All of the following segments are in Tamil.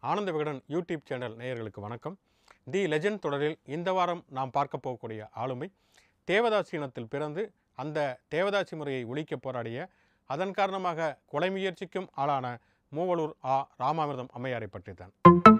ஆனந்த விகடன் யூடியூப் சேனல் நேயர்களுக்கு வணக்கம் தி லெஜெண்ட் தொடரில் இந்த வாரம் நாம் பார்க்க போகக்கூடிய ஆளுமை தேவதாசி இனத்தில் பிறந்து அந்த தேவதாசி முறையை ஒழிக்க போராடிய அதன் காரணமாக கொலை முயற்சிக்கும் ஆளான மூவலூர் ஆ ராமாமிர்தம் அம்மையாரை பற்றித்தான்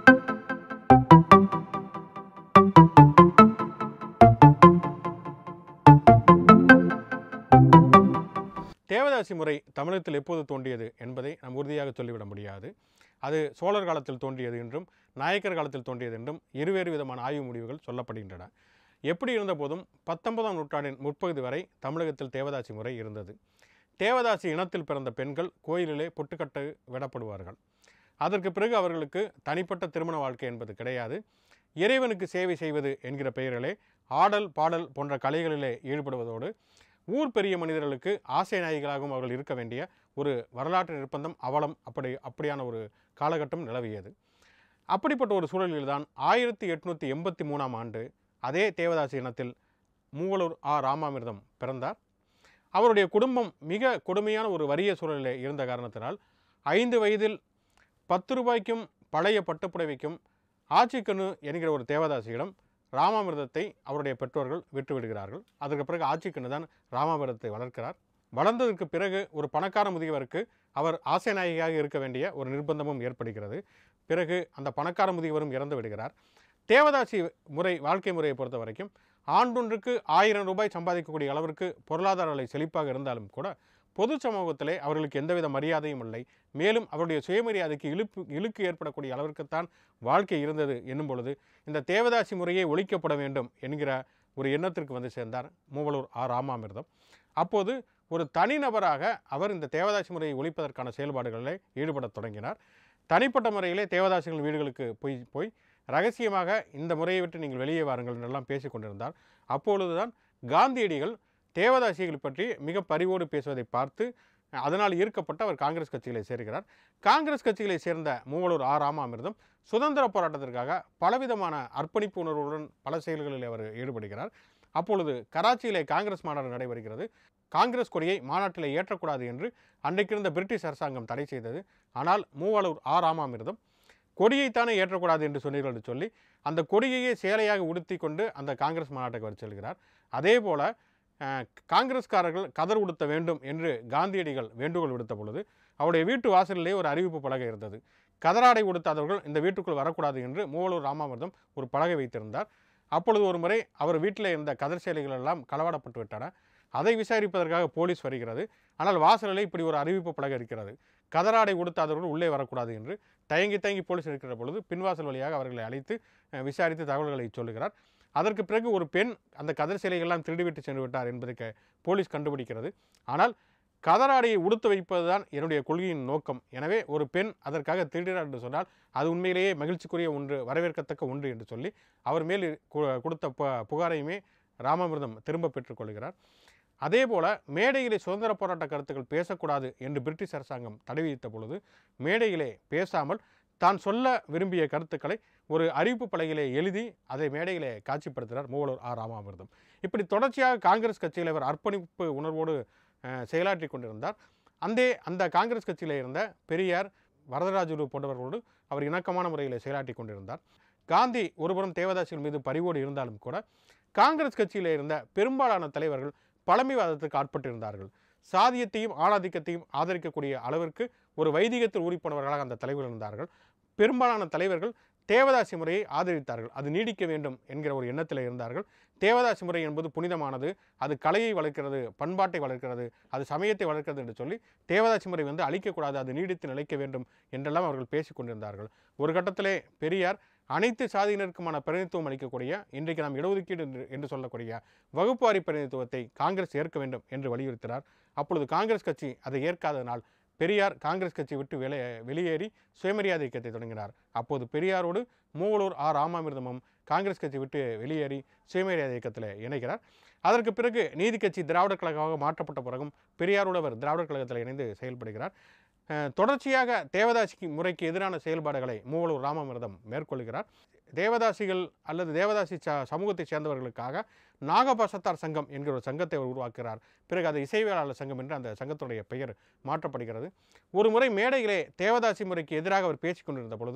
தேவதாசி முறை தமிழகத்தில் எப்போது தோன்றியது என்பதை நாம் உறுதியாக சொல்லிவிட முடியாது அது சோழர் காலத்தில் தோன்றியது என்றும் நாயக்கர் காலத்தில் தோன்றியது என்றும் இருவேறு விதமான ஆய்வு முடிவுகள் சொல்லப்படுகின்றன எப்படி இருந்தபோதும் பத்தொன்பதாம் நூற்றாண்டின் முற்பகுதி வரை தமிழகத்தில் தேவதாசி முறை இருந்தது தேவதாசி இனத்தில் பிறந்த பெண்கள் கோயிலிலே பொட்டுக்கட்டு விடப்படுவார்கள் அதற்கு பிறகு அவர்களுக்கு தனிப்பட்ட திருமண வாழ்க்கை என்பது கிடையாது இறைவனுக்கு சேவை செய்வது என்கிற பெயரிலே ஆடல் பாடல் போன்ற கலைகளிலே ஈடுபடுவதோடு ஊர் பெரிய மனிதர்களுக்கு ஆசை நாயகிகளாகவும் அவர்கள் இருக்க வேண்டிய ஒரு வரலாற்று நிர்பந்தம் அவலம் அப்படி அப்படியான ஒரு காலகட்டம் நிலவியது அப்படிப்பட்ட ஒரு சூழலில்தான் ஆயிரத்தி எட்நூற்றி எண்பத்தி மூணாம் ஆண்டு அதே தேவதாசி இனத்தில் மூவலூர் ஆ ராமாமிர்தம் பிறந்தார் அவருடைய குடும்பம் மிக கொடுமையான ஒரு வறிய சூழலில் இருந்த காரணத்தினால் ஐந்து வயதில் பத்து ரூபாய்க்கும் பழைய பட்டுப்புடவைக்கும் ஆச்சிக்கண்ணு என்கிற ஒரு தேவதாசியிடம் ராமாமிர்தத்தை அவருடைய பெற்றோர்கள் விட்டு விடுகிறார்கள் அதற்கு பிறகு ஆச்சிக்கண்ணு தான் ராமாமிர்தத்தை வளர்க்கிறார் வளர்ந்ததற்கு பிறகு ஒரு பணக்கார முதியவருக்கு அவர் ஆசை நாயகியாக இருக்க வேண்டிய ஒரு நிர்பந்தமும் ஏற்படுகிறது பிறகு அந்த பணக்கார முதியவரும் இறந்து விடுகிறார் தேவதாசி முறை வாழ்க்கை முறையை பொறுத்த வரைக்கும் ஆண்டொன்றுக்கு ஆயிரம் ரூபாய் சம்பாதிக்கக்கூடிய அளவிற்கு பொருளாதார நிலை செழிப்பாக இருந்தாலும் கூட பொது சமூகத்திலே அவர்களுக்கு எந்தவித மரியாதையும் இல்லை மேலும் அவருடைய சுயமரியாதைக்கு இழுப்பு இழுக்கு ஏற்படக்கூடிய அளவிற்குத்தான் வாழ்க்கை இருந்தது என்னும் பொழுது இந்த தேவதாசி முறையே ஒழிக்கப்பட வேண்டும் என்கிற ஒரு எண்ணத்திற்கு வந்து சேர்ந்தார் மூவலூர் ஆ ராமாமிர்தம் அப்போது ஒரு தனிநபராக அவர் இந்த தேவதாசி முறையை ஒழிப்பதற்கான செயல்பாடுகளில் ஈடுபடத் தொடங்கினார் தனிப்பட்ட முறையிலே தேவதாசிகள் வீடுகளுக்கு போய் போய் ரகசியமாக இந்த முறையை விட்டு நீங்கள் வெளியே வாருங்கள் என்றெல்லாம் பேசிக் கொண்டிருந்தார் அப்பொழுதுதான் காந்தியடிகள் தேவதாசிகள் பற்றி மிக பரிவோடு பேசுவதை பார்த்து அதனால் ஈர்க்கப்பட்டு அவர் காங்கிரஸ் கட்சிகளை சேர்கிறார் காங்கிரஸ் கட்சிகளை சேர்ந்த மூவலூர் ஆ ராமாமிர்தம் சுதந்திர போராட்டத்திற்காக பலவிதமான அர்ப்பணிப்பு உணர்வுடன் பல செயல்களில் அவர் ஈடுபடுகிறார் அப்பொழுது கராச்சியிலே காங்கிரஸ் மாநாடு நடைபெறுகிறது காங்கிரஸ் கொடியை மாநாட்டில் ஏற்றக்கூடாது என்று அன்றைக்கிருந்த பிரிட்டிஷ் அரசாங்கம் தடை செய்தது ஆனால் மூவலூர் ஆ ராமாமிர்தம் கொடியைத்தானே ஏற்றக்கூடாது என்று சொன்னீர்கள் என்று சொல்லி அந்த கொடியையே சேலையாக உடுத்தி கொண்டு அந்த காங்கிரஸ் மாநாட்டுக்கு அவர் செல்கிறார் அதே போல அஹ், காங்கிரஸ்காரர்கள் கதர் உடுத்த வேண்டும் என்று காந்தியடிகள் வேண்டுகோள் விடுத்த பொழுது அவருடைய வீட்டு வாசலிலே ஒரு அறிவிப்பு பலகை இருந்தது கதராடை உடுத்தாதவர்கள் இந்த வீட்டுக்குள் வரக்கூடாது என்று மூவலூர் ராமாமிர்தம் ஒரு பலகை வைத்திருந்தார் அப்பொழுது ஒரு முறை அவர் வீட்டில் இருந்த கதர் சேலைகள் எல்லாம் களவாடப்பட்டு விட்டன அதை விசாரிப்பதற்காக போலீஸ் வருகிறது ஆனால் வாசலில் இப்படி ஒரு அறிவிப்பு பலகை இருக்கிறது கதராடை உடுத்தாதவர்கள் உள்ளே வரக்கூடாது என்று தயங்கி தயங்கி போலீஸ் இருக்கிற பொழுது பின்வாசல் வழியாக அவர்களை அழைத்து அஹ், விசாரித்து தகவல்களை சொல்லுகிறார் அதற்கு பிறகு ஒரு பெண் அந்த கதர் சிலைகள்லாம் திருடிவிட்டு சென்று விட்டார் என்பதை க- போலீஸ் கண்டுபிடிக்கிறது ஆனால் கதராடையை உடுத்து வைப்பதுதான் என்னுடைய கொள்கையின் நோக்கம் எனவே ஒரு பெண் அதற்காக திருடினார் என்று சொன்னால் அது உண்மையிலேயே மகிழ்ச்சிக்குரிய ஒன்று வரவேற்கத்தக்க ஒன்று என்று சொல்லி அவர் மேல் கு- கொடுத்த ப- புகாரையுமே ராமாமிர்தம் திரும்ப பெற்றுக்கொள்கிறார் அதே போல மேடையிலே சுதந்திர போராட்ட கருத்துக்கள் பேசக்கூடாது என்று பிரிட்டிஷ் அரசாங்கம் தடை விதித்த பொழுது மேடையிலே பேசாமல் தான் சொல்ல விரும்பிய கருத்துக்களை ஒரு அறிவிப்பு பலகையிலே எழுதி அதை மேடையிலே காட்சிப்படுத்தினார் மூவலூர் ஆ ராமாமிர்தம் இப்படி தொடர்ச்சியாக காங்கிரஸ் கட்சியில் அவர் அர்ப்பணிப்பு உணர்வோடு அஹ், செயலாற்றி கொண்டிருந்தார் அந்தே அந்த காங்கிரஸ் கட்சியில் இருந்த பெரியார் வரதராஜுலு போன்றவர்களோடு அவர் இணக்கமான முறையில் செயலாற்றி கொண்டிருந்தார் காந்தி ஒருபுறம் தேவதாசிகள் மீது பரிவோடு இருந்தாலும் கூட காங்கிரஸ் கட்சியில் இருந்த பெரும்பாலான தலைவர்கள் பழமைவாதத்துக்கு ஆட்பட்டிருந்தார்கள் சாதியத்தையும் ஆணாதிக்கத்தையும் ஆதரிக்கக்கூடிய அளவிற்கு ஒரு வைதிகத்தில் ஊறிப்போனவர்களாக அந்த தலைவர்கள் இருந்தார்கள் பெரும்பாலான தலைவர்கள் தேவதாசி முறையை ஆதரித்தார்கள் அது நீடிக்க வேண்டும் என்கிற ஒரு எண்ணத்தில் இருந்தார்கள் தேவதாசி முறை என்பது புனிதமானது அது கலையை வளர்க்கிறது பண்பாட்டை வளர்க்கிறது அது சமயத்தை வளர்க்கிறது என்று சொல்லி தேவதாசி முறை வந்து அழிக்கக்கூடாது அது நீடித்து நிலைக்க வேண்டும் என்றெல்லாம் அவர்கள் பேசிக் கொண்டிருந்தார்கள் ஒரு கட்டத்திலே பெரியார் அனைத்து சாதியினருக்குமான பிரதிநிதித்துவம் அளிக்கக்கூடிய இன்றைக்கு நாம் இடஒதுக்கீடு என்று என்று சொல்லக்கூடிய வகுப்புவாரி பிரதிநிதித்துவத்தை காங்கிரஸ் ஏற்க வேண்டும் என்று வலியுறுத்தினார் அப்பொழுது காங்கிரஸ் கட்சி அதை ஏற்காததனால் பெரியார் காங்கிரஸ் கட்சி விட்டு வெளி வெளியேறி சுயமரியாதை இயக்கத்தை தொடங்கினார் அப்போது பெரியாரோடு மூவலூர் ஆ ராமாமிர்தமும் காங்கிரஸ் கட்சி விட்டு வெளியேறி சுயமரியாதை இயக்கத்தில் இணைக்கிறார் அதற்கு பிறகு நீதி கட்சி திராவிடர் கழகமாக மாற்றப்பட்ட பிறகும் பெரியாரோடு அவர் திராவிடர் கழகத்தில் இணைந்து செயல்படுகிறார் அஹ், தொடர்ச்சியாக தேவதாசி முறைக்கு எதிரான செயல்பாடுகளை மூவலூர் ராமாமிர்தம் மேற்கொள்கிறார் தேவதாசிகள் அல்லது தேவதாசி ச சமூகத்தைச் சேர்ந்தவர்களுக்காக நாகபசத்தார் சங்கம் என்கிற ஒரு சங்கத்தை அவர் உருவாக்குகிறார் பிறகு அது இசைவியலாளர் சங்கம் என்று அந்த சங்கத்துடைய பெயர் மாற்றப்படுகிறது ஒரு முறை மேடையிலே தேவதாசி முறைக்கு எதிராக அவர் பேசிக் கொண்டிருந்த பொழுது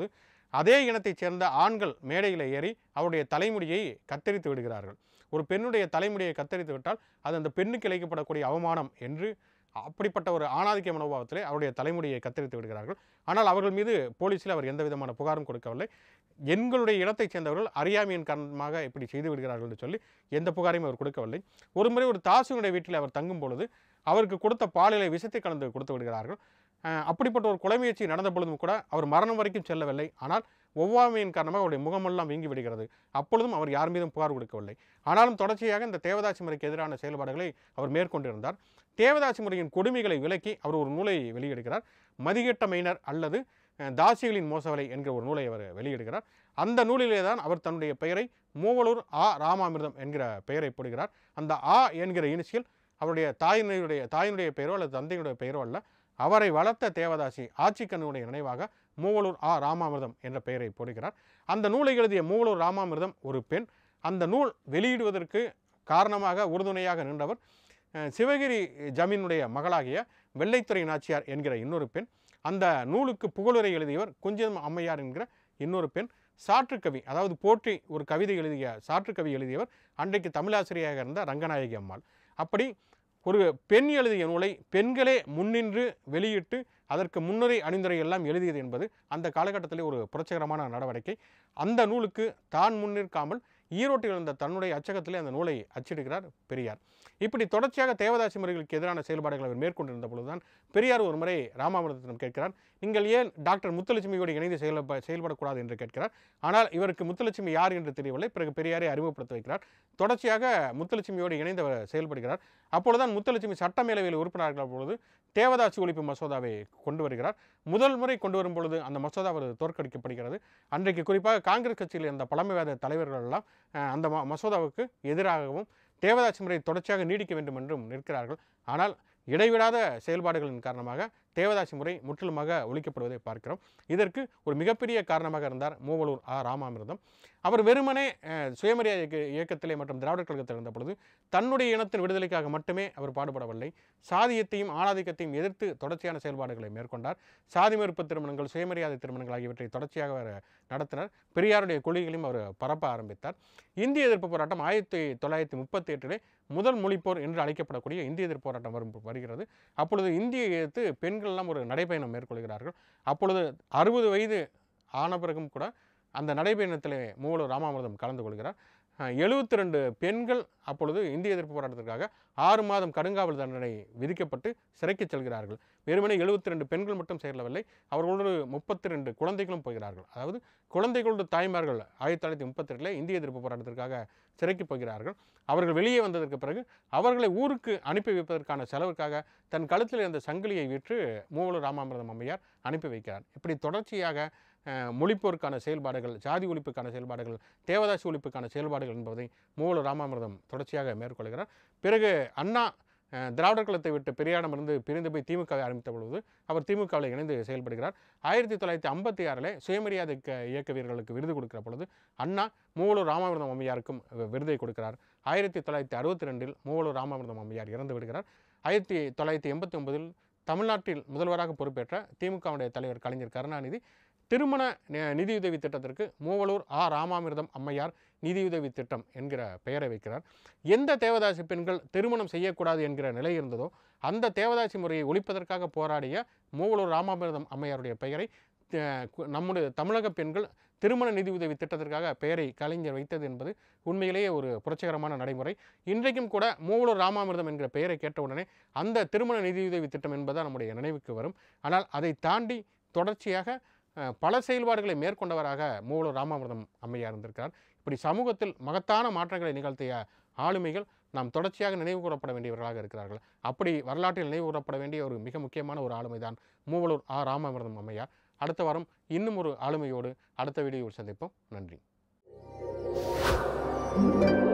அதே இனத்தைச் சேர்ந்த ஆண்கள் மேடையில் ஏறி அவருடைய தலைமுடியை கத்தரித்து விடுகிறார்கள் ஒரு பெண்ணுடைய தலைமுடியை கத்தரித்து விட்டால் அது அந்த பெண்ணுக்கு இழைக்கப்படக்கூடிய அவமானம் என்று அப்படிப்பட்ட ஒரு ஆணாதிக்க மனோபாவத்திலே அவருடைய தலைமுடியை கத்தரித்து விடுகிறார்கள் ஆனால் அவர்கள் மீது போலீஸில் அவர் எந்த விதமான புகாரும் கொடுக்கவில்லை எங்களுடைய இடத்தைச் சேர்ந்தவர்கள் அறியாமையின் காரணமாக இப்படி செய்து விடுகிறார்கள் என்று சொல்லி எந்த புகாரையும் அவர் கொடுக்கவில்லை ஒரு முறை ஒரு தாசுனுடைய வீட்டில் அவர் தங்கும் பொழுது அவருக்கு கொடுத்த பாலிலே விஷத்தை கலந்து கொடுத்து விடுகிறார்கள் அஹ் அப்படிப்பட்ட ஒரு கொலை முயற்சி நடந்த பொழுதும் கூட அவர் மரணம் வரைக்கும் செல்லவில்லை ஆனால் ஒவ்வாமையின் காரணமாக அவருடைய முகமெல்லாம் வீங்கி விடுகிறது அப்பொழுதும் அவர் யார் மீதும் புகார் கொடுக்கவில்லை ஆனாலும் தொடர்ச்சியாக இந்த தேவதாசி முறைக்கு எதிரான செயல்பாடுகளை அவர் மேற்கொண்டிருந்தார் தேவதாசி முறையின் கொடுமைகளை விலக்கி அவர் ஒரு நூலை வெளியிடுகிறார் மதிகெட்ட மைனர் அல்லது அஹ், தாசிகளின் மோசவலை என்கிற ஒரு நூலை அவர் வெளியிடுகிறார் அந்த நூலிலே தான் அவர் தன்னுடைய பெயரை மூவலூர் ஆ ராமாமிர்தம் என்கிற பெயரை போடுகிறார் அந்த ஆ என்கிற இனிஷியல் அவருடைய தாயினுடைய தாயினுடைய பெயரோ அல்லது தந்தையினுடைய பெயரோ அல்ல அவரை வளர்த்த தேவதாசி ஆட்சிக்கண்ணுடைய நினைவாக மூவலூர் ஆ ராமாமிர்தம் என்ற பெயரை போடுகிறார் அந்த நூலை எழுதிய மூவலூர் ராமாமிர்தம் ஒரு பெண் அந்த நூல் வெளியிடுவதற்கு காரணமாக உறுதுணையாக நின்றவர் அஹ், சிவகிரி ஜமீனுடைய மகளாகிய வெள்ளைத்துறை நாச்சியார் என்கிற இன்னொரு பெண் அந்த நூலுக்கு புகழுரை எழுதியவர் குஞ்சம் அம்மையார் என்கிற இன்னொரு பெண் சாற்றுக்கவி அதாவது போற்றி ஒரு கவிதை எழுதிய சாற்றுக்கவி எழுதியவர் அன்றைக்கு தமிழாசிரியராக இருந்த ரங்கநாயகி அம்மாள் அப்படி ஒரு பெண் எழுதிய நூலை பெண்களே முன்னின்று வெளியிட்டு அதற்கு முன்னுரை அணிந்துரை எல்லாம் எழுதியது என்பது அந்த காலகட்டத்திலே ஒரு புரட்சிகரமான நடவடிக்கை அந்த நூலுக்கு தான் முன்னிற்காமல் ஈரோட்டில் இருந்த தன்னுடைய அச்சகத்திலே அந்த நூலை அச்சிடுகிறார் பெரியார் இப்படி தொடர்ச்சியாக தேவதாசி முறைகளுக்கு எதிரான செயல்பாடுகளை அவர் மேற்கொண்டிருந்த பொழுதுதான் பெரியார் ஒரு முறை ராமாமிரதத்திடம் கேட்கிறார் நீங்கள் ஏன் டாக்டர் முத்துலட்சுமியோடு இணைந்து செயல் செயல்படக்கூடாது என்று கேட்கிறார் ஆனால் இவருக்கு முத்துலட்சுமி யார் என்று தெரியவில்லை பிறகு பெரியாரை அறிமுகப்படுத்த வைக்கிறார் தொடர்ச்சியாக முத்துலட்சுமியோடு இணைந்து அவர் செயல்படுகிறார் அப்பொழுதுதான் முத்துலட்சுமி சட்டமேலவையில் உறுப்பினர்கள் பொழுது தேவதாசி ஒழிப்பு மசோதாவை கொண்டு வருகிறார் முதல் முறை கொண்டு வரும் பொழுது அந்த மசோதா அவர் தோற்கடிக்கப்படுகிறது அன்றைக்கு குறிப்பாக காங்கிரஸ் கட்சியில் இருந்த பழமைவாத தலைவர்கள் எல்லாம் அஹ், அந்த ம- மசோதாவுக்கு எதிராகவும் தேவதாசி முறை தொடர்ச்சியாக நீடிக்க வேண்டும் என்றும் நிற்கிறார்கள் ஆனால் இடைவிடாத செயல்பாடுகளின் காரணமாக தேவதாசி முறை முற்றிலுமாக ஒழிக்கப்படுவதை பார்க்கிறோம் இதற்கு ஒரு மிகப்பெரிய காரணமாக இருந்தார் மூவலூர் ஆ ராமாமிர்தம் அவர் வெறுமனே அஹ், சுயமரியாதை இயக்க- இயக்கத்திலே மற்றும் திராவிடர் கழகத்தில் இருந்த பொழுது தன்னுடைய இனத்தின் விடுதலைக்காக மட்டுமே அவர் பாடுபடவில்லை சாதியத்தையும் ஆணாதிக்கத்தையும் எதிர்த்து தொடர்ச்சியான செயல்பாடுகளை மேற்கொண்டார் சாதி மறுப்பு திருமணங்கள் சுயமரியாதை திருமணங்கள் ஆகியவற்றை தொடர்ச்சியாக அவர் நடத்தினார் பெரியாருடைய கொள்கைகளையும் அவர் பரப்ப ஆரம்பித்தார் இந்திய எதிர்ப்பு போராட்டம் ஆயிரத்தி தொள்ளாயிரத்தி முப்பத்தி எட்டிலே முதல் மொழிப்போர் என்று அழைக்கப்படக்கூடிய இந்திய எதிர்ப்பு போராட்டம் வரும் வருகிறது அப்பொழுது இந்தியை எதிர்த்து பெண்கள் எல்லாம் ஒரு நடைப்பயணம் மேற்கொள்கிறார்கள் அப்பொழுது அறுபது வயது ஆன பிறகும் கூட அந்த நடைபயணத்திலே மூவலூர் ராமாமிர்தம் கலந்து கொள்கிறார் எழுபத்தி ரெண்டு பெண்கள் அப்பொழுது இந்திய எதிர்ப்பு போராட்டத்திற்காக ஆறு மாதம் கடுங்காவல் தண்டனை விதிக்கப்பட்டு சிறைக்கு செல்கிறார்கள் வெறுமனே எழுபத்தி ரெண்டு பெண்கள் மட்டும் சேரவில்லை அவர்களோடு முப்பத்தி ரெண்டு குழந்தைகளும் போகிறார்கள் அதாவது குழந்தைகளோடு தாய்மார்கள் ஆயிரத்தி தொள்ளாயிரத்தி முப்பத்தி ரெண்டில் இந்திய எதிர்ப்பு போராட்டத்திற்காக சிறைக்கு போகிறார்கள் அவர்கள் வெளியே வந்ததற்கு பிறகு அவர்களை ஊருக்கு அனுப்பி வைப்பதற்கான செலவுக்காக தன் கழுத்தில் இருந்த சங்கிலியை விற்று மூவலூர் ராமாமிர்தம் அம்மையார் அனுப்பி வைக்கிறார் இப்படி தொடர்ச்சியாக அஹ், மொழிப்போருக்கான செயல்பாடுகள் ஜாதி ஒழிப்புக்கான செயல்பாடுகள் தேவதாசி ஒழிப்புக்கான செயல்பாடுகள் என்பதை மூவலூர் ராமாமிர்தம் தொடர்ச்சியாக மேற்கொள்கிறார் பிறகு அண்ணா அஹ், திராவிடர் கழகத்தை விட்டு பெரியாரிடமிருந்து பிரிந்து போய் திமுகவை ஆரம்பித்த பொழுது அவர் திமுகவில் இணைந்து செயல்படுகிறார் ஆயிரத்தி தொள்ளாயிரத்தி ஐம்பத்தி ஆறில் சுயமரியாதை க- இயக்க வீரர்களுக்கு விருது கொடுக்கிற பொழுது அண்ணா மூவலூர் ராமாமிர்தம் அம்மையாருக்கும் வி- விருதை கொடுக்கிறார் ஆயிரத்தி தொள்ளாயிரத்தி அறுபத்தி ரெண்டில் மூவலூர் ராமாமிர்தம் அம்மையார் இறந்து விடுகிறார் ஆயிரத்தி தொள்ளாயிரத்தி எண்பத்தி ஒன்பதில் தமிழ்நாட்டில் முதல்வராக பொறுப்பேற்ற திமுகவுடைய தலைவர் கலைஞர் கருணாநிதி திருமண நி- நிதியுதவி திட்டத்திற்கு மூவலூர் ஆ ராமாமிர்தம் அம்மையார் நிதியுதவி திட்டம் என்கிற பெயரை வைக்கிறார் எந்த தேவதாசி பெண்கள் திருமணம் செய்யக்கூடாது என்கிற நிலை இருந்ததோ அந்த தேவதாசி முறையை ஒழிப்பதற்காக போராடிய மூவலூர் ராமாமிர்தம் அம்மையாருடைய பெயரை அஹ், கு- நம்முடைய தமிழக பெண்கள் திருமண நிதியுதவி திட்டத்திற்காக பெயரை கலைஞர் வைத்தது என்பது உண்மையிலேயே ஒரு புரட்சிகரமான நடைமுறை இன்றைக்கும் கூட மூவலூர் ராமாமிர்தம் என்கிற பெயரை கேட்டவுடனே அந்த திருமண நிதியுதவி திட்டம் என்பதுதான் நம்முடைய நினைவுக்கு வரும் ஆனால் அதை தாண்டி தொடர்ச்சியாக அஹ், பல செயல்பாடுகளை மேற்கொண்டவராக மூவலூர் ராமாமிர்தம் அம்மையார் இருந்திருக்கிறார் இப்படி சமூகத்தில் மகத்தான மாற்றங்களை நிகழ்த்திய ஆளுமைகள் நாம் தொடர்ச்சியாக நினைவு கூறப்பட வேண்டியவர்களாக இருக்கிறார்கள் அப்படி வரலாற்றில் நினைவு கூறப்பட வேண்டிய ஒரு மிக முக்கியமான ஒரு ஆளுமைதான் மூவலூர் ஆ ராமாமிர்தம் அம்மையார் அடுத்த வாரம் இன்னும் ஒரு ஆளுமையோடு அடுத்த வீடியோவில் சந்திப்போம் நன்றி